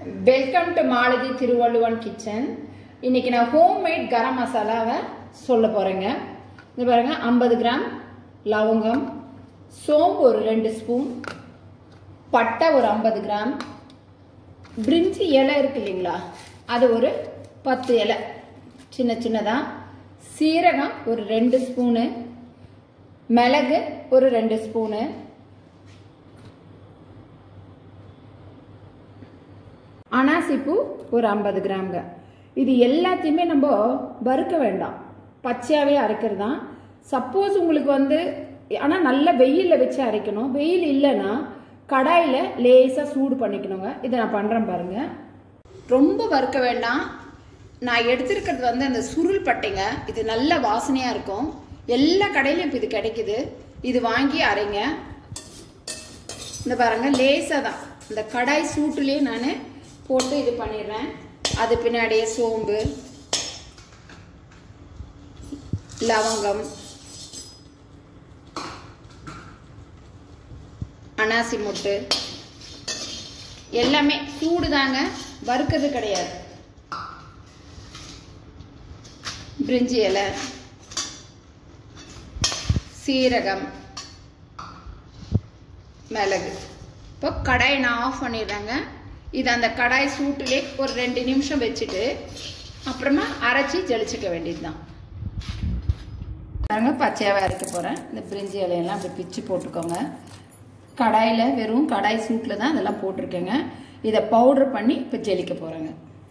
welcome to Malathi Thiruvalluvan kitchen இன்னைக்கு நான் homemade கரம் மசாலாவை சொல்ல போகிறேங்க இது பாருங்க ஐம்பது கிராம் லவங்கம் சோம்பு ஒரு ரெண்டு ஸ்பூன் பட்டை ஒரு ஐம்பது கிராம் பிரிஞ்சி இலை இருக்கு இல்லைங்களா அது ஒரு பத்து இலை சின்ன சின்னதாக சீரகம் ஒரு ரெண்டு ஸ்பூனு மிளகு ஒரு ரெண்டு ஸ்பூனு அனாசிப்பூ ஒரு ஐம்பது கிராம்ங்க இது எல்லாத்தையுமே நம்ம வறுக்க வேண்டாம் பச்சையாகவே அரைக்கிறது தான் சப்போஸ் உங்களுக்கு வந்து ஆனால் நல்ல வெயிலில் வச்சு அரைக்கணும் வெயில் இல்லைன்னா கடாயில் லேசாக சூடு பண்ணிக்கணுங்க இதை நான் பண்ணுறேன் பாருங்க ரொம்ப வறுக்க வேண்டாம் நான் எடுத்திருக்கிறது வந்து அந்த சுருள் பட்டைங்க இது நல்ல வாசனையாக இருக்கும் எல்லா கடையிலையும் இப்போ இது கிடைக்குது இது வாங்கி அரைங்க இந்த பாருங்க லேசாக தான் இந்த கடாய் சூட்டுலேயே நான் போட்டு இது பண்ணிடுறேன் அது பின்னாடியே சோம்பு லவங்கம் அனாசி முட்டு எல்லாமே சூடு தாங்க வறுக்கிறது கிடையாது பிரிஞ்சி இலை சீரகம் மிளகு இப்போ கடாயை நான் ஆஃப் பண்ணிடுறேங்க இது அந்த கடாய் சூட்டுலே ஒரு ரெண்டு நிமிஷம் வச்சுட்டு அப்புறமா அரைச்சி ஜலிச்சுக்க வேண்டியது தான் பாருங்க பச்சையாகவே அரைக்க போகிறேன் இந்த பிரிஞ்சி இலையெல்லாம் அப்படி பிச்சு போட்டுக்கோங்க கடாயில் வெறும் கடாய் சூட்டில் தான் அதெல்லாம் போட்டிருக்கேங்க இதை பவுட்ரு பண்ணி இப்போ ஜெலிக்க போகிறேங்க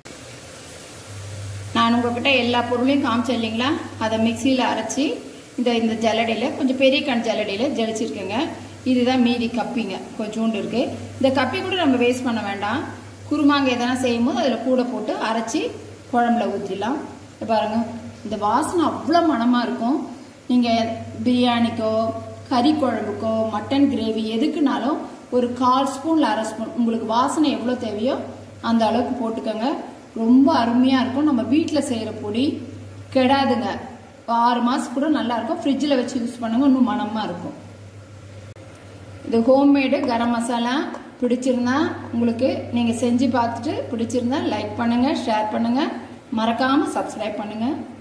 நான் உங்ககிட்ட எல்லா பொருளையும் காமிச்சேன் இல்லைங்களா அதை மிக்சியில் அரைச்சி இந்த இந்த ஜல்லடையில் கொஞ்சம் பெரிய கண் ஜல்லடையில் ஜலிச்சிருக்கேங்க இதுதான் மீதி கப்பிங்க கொஞ்சோண்டு இருக்குது இந்த கப்பி கூட நம்ம வேஸ்ட் பண்ண வேண்டாம் குருமாங்க எதனா செய்யும் போது அதில் கூட போட்டு அரைச்சி குழம்புல ஊற்றிடலாம் பாருங்க இந்த வாசனை அவ்வளோ மனமாக இருக்கும் நீங்கள் பிரியாணிக்கோ கறி குழம்புக்கோ மட்டன் கிரேவி எதுக்குனாலும் ஒரு கால் ஸ்பூனில் அரை ஸ்பூன் உங்களுக்கு வாசனை எவ்வளோ தேவையோ அந்த அளவுக்கு போட்டுக்கோங்க ரொம்ப அருமையாக இருக்கும் நம்ம வீட்டில் செய்கிற பொடி கெடாதுங்க ஆறு மாதம் கூட நல்லா இருக்கும் ஃப்ரிட்ஜில் வச்சு யூஸ் பண்ணுங்க இன்னும் மனமாக இருக்கும் இது ஹோம்மேடு கரம் மசாலா பிடிச்சிருந்தா உங்களுக்கு நீங்கள் செஞ்சு பார்த்துட்டு பிடிச்சிருந்தா லைக் பண்ணுங்கள் ஷேர் பண்ணுங்கள் மறக்காமல் சப்ஸ்கிரைப் பண்ணுங்கள்